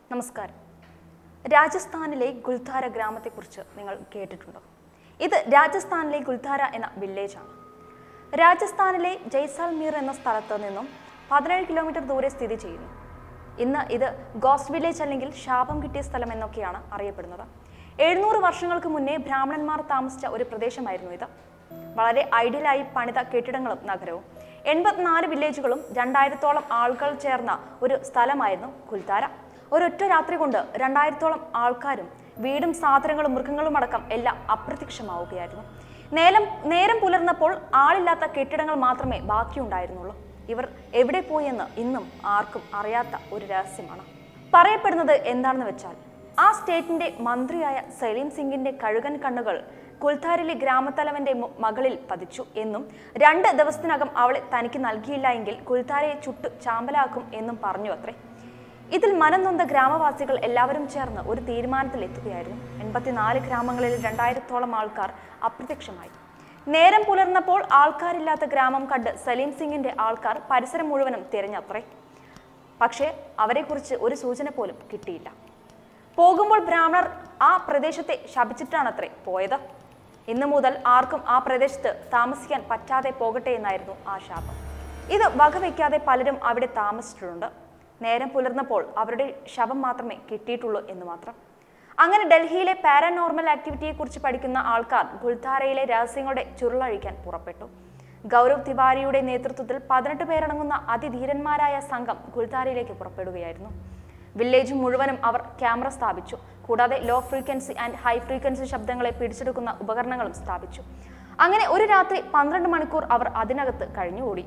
നമസ്കാരം രാജസ്ഥാനിലെ ഗുൽധാര ഗ്രാമത്തെക്കുറിച്ച് നിങ്ങൾ കേട്ടിട്ടുണ്ടോ ഇത് രാജസ്ഥാനിലെ ഗുൽധാര എന്ന വില്ലേജാണ് രാജസ്ഥാനിലെ ജയ്സാൽമീർ എന്ന സ്ഥലത്ത് നിന്നും പതിനേഴ് കിലോമീറ്റർ ദൂരെ സ്ഥിതി ചെയ്യുന്നു ഇന്ന് ഇത് ഗോസ്റ്റ് വില്ലേജ് അല്ലെങ്കിൽ ശാപം കിട്ടിയ സ്ഥലം എന്നൊക്കെയാണ് അറിയപ്പെടുന്നത് എഴുന്നൂറ് വർഷങ്ങൾക്ക് മുന്നേ ബ്രാഹ്മണന്മാർ താമസിച്ച ഒരു പ്രദേശമായിരുന്നു ഇത് വളരെ ഐഡിയലായി പണിത കെട്ടിടങ്ങളും നഗരവും എൺപത്തിനാല് വില്ലേജുകളും രണ്ടായിരത്തോളം ആളുകൾ ചേർന്ന ഒരു സ്ഥലമായിരുന്നു കുൽത്താര ഒരൊറ്റ രാത്രി കൊണ്ട് രണ്ടായിരത്തോളം ആൾക്കാരും വീടും സാധനങ്ങളും മൃഗങ്ങളും അടക്കം എല്ലാം അപ്രത്യക്ഷമാവുകയായിരുന്നു നേരം നേരം പുലർന്നപ്പോൾ ആളില്ലാത്ത കെട്ടിടങ്ങൾ മാത്രമേ ബാക്കിയുണ്ടായിരുന്നുള്ളൂ ഇവർ എവിടെ പോയെന്ന് ഇന്നും ആർക്കും അറിയാത്ത ഒരു രഹസ്യമാണ് പറയപ്പെടുന്നത് എന്താണെന്ന് വെച്ചാൽ ആ സ്റ്റേറ്റിന്റെ മന്ത്രിയായ സലീം സിംഗിന്റെ കഴുകൻ കണ്ണുകൾ കുൽത്താരിലെ ഗ്രാമത്തലവന്റെ മു- മകളിൽ പതിച്ചു എന്നും രണ്ട് ദിവസത്തിനകം അവളെ തനിക്ക് നൽകിയില്ല എങ്കിൽ കുൽത്താരയെ ചുട്ടു ചാമ്പലാക്കും എന്നും പറഞ്ഞു അത്രേ ഇതിൽ മനം നൊന്ത ഗ്രാമവാസികൾ എല്ലാവരും ചേർന്ന് ഒരു തീരുമാനത്തിൽ എത്തുകയായിരുന്നു എൺപത്തിനാല് ഗ്രാമങ്ങളിൽ രണ്ടായിരത്തോളം ആൾക്കാർ അപ്രത്യക്ഷമായി നേരം പുലർന്നപ്പോൾ ആൾക്കാരില്ലാത്ത ഗ്രാമം കണ്ട് സലീം സിംഗിന്റെ ആൾക്കാർ പരിസരം മുഴുവനും തിരഞ്ഞത്രേ പക്ഷേ അവരെക്കുറിച്ച് ഒരു സൂചന പോലും കിട്ടിയില്ല പോകുമ്പോൾ ബ്രാഹ്മണർ ആ പ്രദേശത്തെ ശപിച്ചിട്ടാണത്രേ പോയത് ഇന്നു മുതൽ ആർക്കും ആ പ്രദേശത്ത് താമസിക്കാൻ പറ്റാതെ പോകട്ടെ എന്നായിരുന്നു ആ ശാപം ഇത് വകവയ്ക്കാതെ പലരും അവിടെ താമസിച്ചിട്ടുണ്ട് നേരം പുലർന്നപ്പോൾ അവരുടെ ശവം മാത്രമേ കിട്ടിയിട്ടുള്ളൂ എന്ന് മാത്രം അങ്ങനെ ഡൽഹിയിലെ പാരാനോർമൽ ആക്ടിവിറ്റിയെക്കുറിച്ച് പഠിക്കുന്ന ആൾക്കാർ ഗുൽധാരയിലെ രഹസ്യങ്ങളുടെ ചുരുളഴിക്കാൻ പുറപ്പെട്ടു ഗൗരവ് തിവാരിയുടെ നേതൃത്വത്തിൽ പതിനെട്ട് പേരടങ്ങുന്ന അതിധീരന്മാരായ സംഘം ഗുൽധാരയിലേക്ക് പുറപ്പെടുകയായിരുന്നു വില്ലേജ് മുഴുവനും അവർ ക്യാമറ സ്ഥാപിച്ചു കൂടാതെ low frequency and high frequency ശബ്ദങ്ങളെ പിടിച്ചെടുക്കുന്ന ഉപകരണങ്ങളും സ്ഥാപിച്ചു അങ്ങനെ ഒരു രാത്രി പന്ത്രണ്ട് മണിക്കൂർ അവർ അതിനകത്ത് കഴിഞ്ഞുകൂടി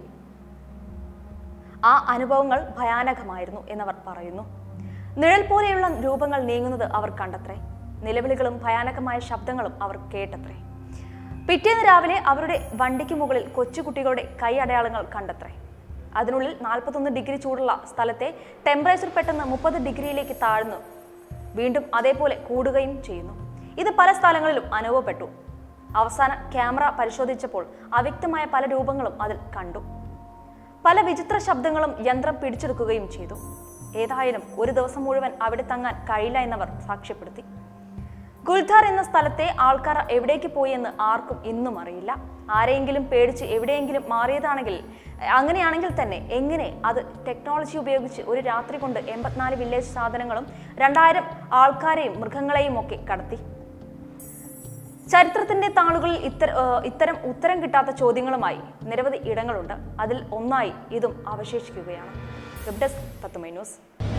ആ അനുഭവങ്ങൾ ഭയാനകമായിരുന്നു എന്നവർ പറയുന്നു നിഴൽ പോലെയുള്ള രൂപങ്ങൾ നീങ്ങുന്നത് അവർ കണ്ടത്രേ നിലവിളികളും ഭയാനകമായ ശബ്ദങ്ങളും അവർ കേട്ടത്രേ പിറ്റേന്ന് രാവിലെ അവരുടെ വണ്ടിക്ക് മുകളിൽ കൊച്ചുകുട്ടികളുടെ കൈ അടയാളങ്ങൾ കണ്ടത്രേ അതിനുള്ളിൽ നാൽപ്പത്തൊന്ന് ഡിഗ്രി ചൂടുള്ള സ്ഥലത്തെ ടെമ്പറേച്ചർ പെട്ടെന്ന് മുപ്പത് ഡിഗ്രിയിലേക്ക് താഴ്ന്നു വീണ്ടും അതേപോലെ കൂടുകയും ചെയ്യുന്നു ഇത് പല സ്ഥലങ്ങളിലും അനുഭവപ്പെട്ടു അവസാന ക്യാമറ പരിശോധിച്ചപ്പോൾ അവ്യക്തമായ പല രൂപങ്ങളും അതിൽ കണ്ടു പല വിചിത്ര ശബ്ദങ്ങളും യന്ത്രം പിടിച്ചെടുക്കുകയും ചെയ്തു ഏതായാലും ഒരു ദിവസം മുഴുവൻ അവിടെ തങ്ങാൻ കഴിയില്ല എന്നവർ സാക്ഷ്യപ്പെടുത്തി ഗുൽധാർ എന്ന സ്ഥലത്തെ ആൾക്കാർ എവിടേക്ക് പോയി എന്ന് ആർക്കും ഇന്നും അറിയില്ല ആരെയെങ്കിലും പേടിച്ച് എവിടെയെങ്കിലും മാറിയതാണെങ്കിൽ അങ്ങനെയാണെങ്കിൽ തന്നെ എങ്ങനെ അത് ടെക്നോളജി ഉപയോഗിച്ച് ഒരു രാത്രി കൊണ്ട് എൺപത്തിനാല് വില്ലേജ് സാധനങ്ങളും രണ്ടായിരം ആൾക്കാരെയും മൃഗങ്ങളെയും ഒക്കെ കടത്തി ചരിത്രത്തിന്റെ താളുകളിൽ ഇത്തര ഏഹ് ഇത്തരം ഉത്തരം കിട്ടാത്ത ചോദ്യങ്ങളുമായി നിരവധി ഇടങ്ങളുണ്ട് അതിൽ ഒന്നായി ഇതും അവശേഷിക്കുകയാണ് വെബ് ഡെസ്ക് തത്തുമൈ ന്യൂസ്